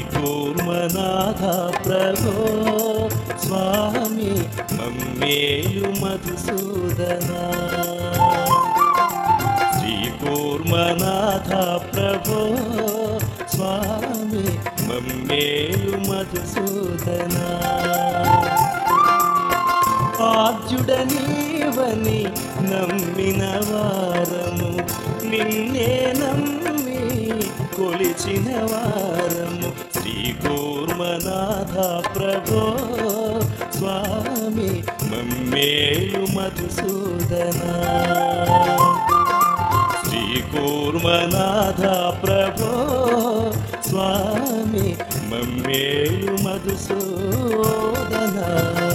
కూర్మనాథ ప్రభో స్వామి మమ్మేలు మధుసూదనా శ్రీ కూర్మనాథ ప్రభో స్వామి మమ్మేలు మధుసూదనా ఆద్యుడ నీవని నమ్మిన వారము నిన్నే నమ్మి కొలిచిన వారము శ్రీ కూర్మనాథ ప్రభో స్వామి మమ్మేలు మధుసూదనా శ్రీ కూర్మనాథ ప్రభో స్వామి మమ్మేలు మధుసూదనా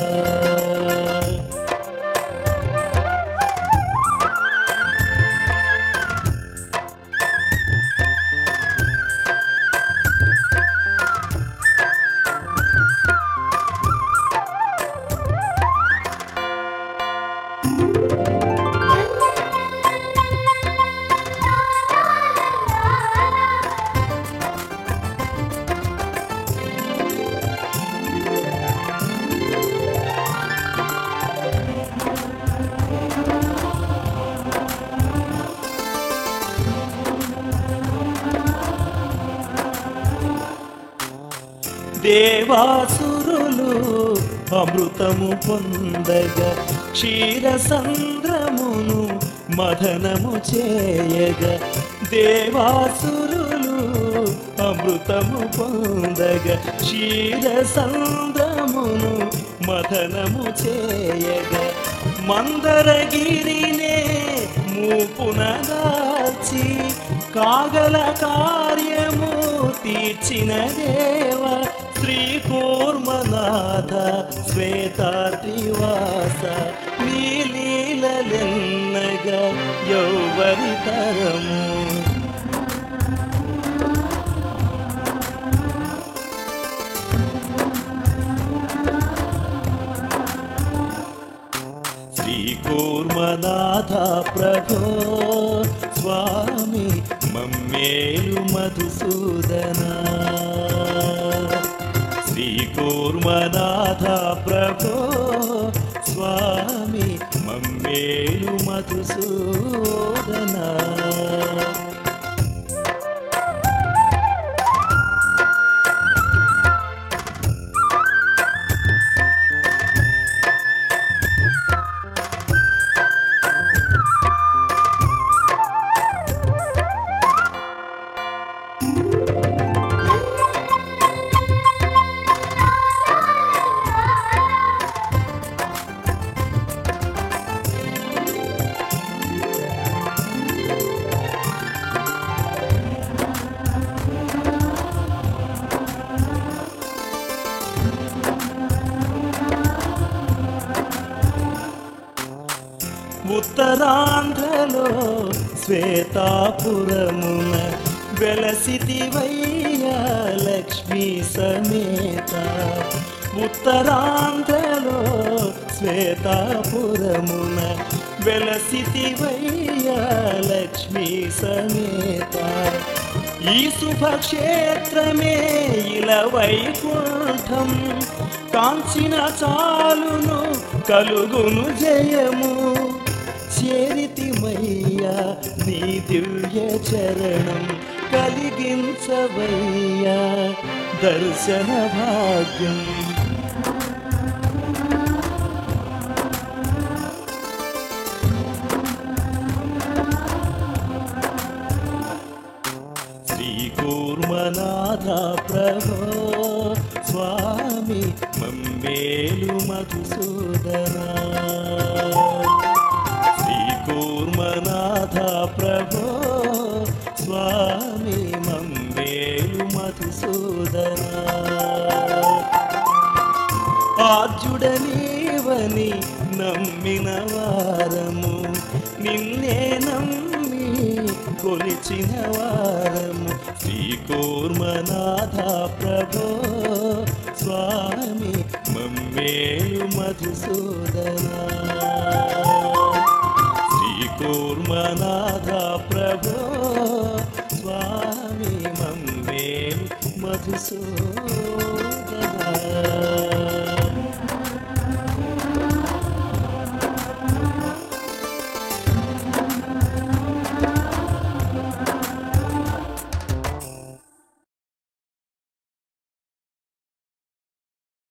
దేవాసురులు అమృతము పొందగా క్షీరసంద్రమును మదనము చేయగా దేవాసురులు అమృతము పొందగా క్షీరసంద్రమును మదనము చేయగా మందరగిరినే మూపున దాచి కాగల కార్యము తీర్చిన దేవ శ్రీ కూర్మనాథ శ్వేతాద్రివాస నీలీలెన్నగా యౌవరి తరము శ్రీ కూర్మనాథ ప్రభో స్వామి మమ్మేలు మధుసూదనా శ్రీ కూర్మనాథ ప్రభో స్వామి మమ్మేలు మధుసూదనా ఉత్తరాంధ్రలో శ్వేతాపురమున వెలసితివయ్య లక్ష్మీ సమేత ఉత్తరాంధ్రలో శ్వేతాపురమున వెలసితివయ్య లక్ష్మీ సమేత ఈ శుభక్షేత్రమే ఇల వైకుంఠం కాంచిన చాలును కలుగును జయము చేరితిమయ్యా నీ దివ్య చరణం కలిగించవయ్యా దర్శన భాగ్యం శ్రీ కూర్మనాథ ప్రభో స్వామి మమ్మేలు మధుసూదనా శ్రీ కూర్మనాథ ప్రభో స్వామి మమ్మేలు మధుసూదనా ఆద్యుడనీవని నమ్మిన వారము నిన్నే నమ్మి కొలిచిన వారము శ్రీ కూర్మనాథ ప్రభో స్వామి మమ్మేలు మధుసూదనా శ్రీ కూర్మనాథ ప్రభో స్వామి మమ్మేలు మధుసూదన